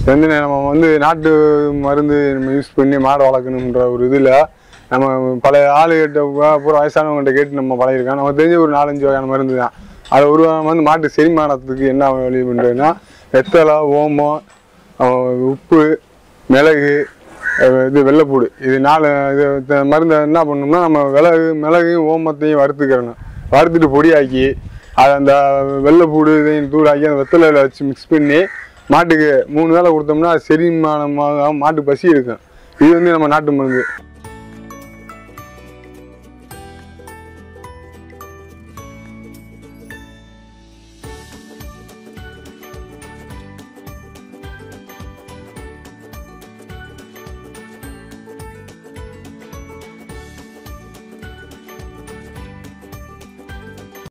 இது வந்து நம்ம வந்து நாட்டு மருந்து நம்ம யூஸ் பண்ணி மாடு வளர்க்கணுன்ற ஒரு இதில் நம்ம பழைய ஆளுகிட்ட பூரா பூரா வயசானவங்ககிட்ட கேட்டு நம்ம பழகிருக்கோம் நமக்கு தெரிஞ்ச ஒரு நாலஞ்சு வகையான மருந்து தான் அது ஒரு வகை வந்து மாட்டு செரிமானத்துக்கு என்ன வழி பண்ணுறதுன்னா வெத்தலை ஓமம் அஹ் உப்பு மிளகு அஹ் இது வெள்ளைப்பூடு இது நாலு இது இந்த மருந்தை என்ன பண்ணணும்னா நம்ம மிளகு மிளகையும் ஓமத்தையும் வறுத்துக்கிறணும் வறுத்துட்டு பொடியாக்கி அதை அந்த வெள்ளைப்பூடு இதையும் தூளாக்கி அந்த வெத்தலையில் வச்சு மிக்ஸ் பண்ணி மாட்டுக்கு மூணு வேளை கொடுத்தோம்னா அது செரிமானமாக மாட்டு பசி இருக்கும் இது வந்து நம்ம நாட்டு மருந்து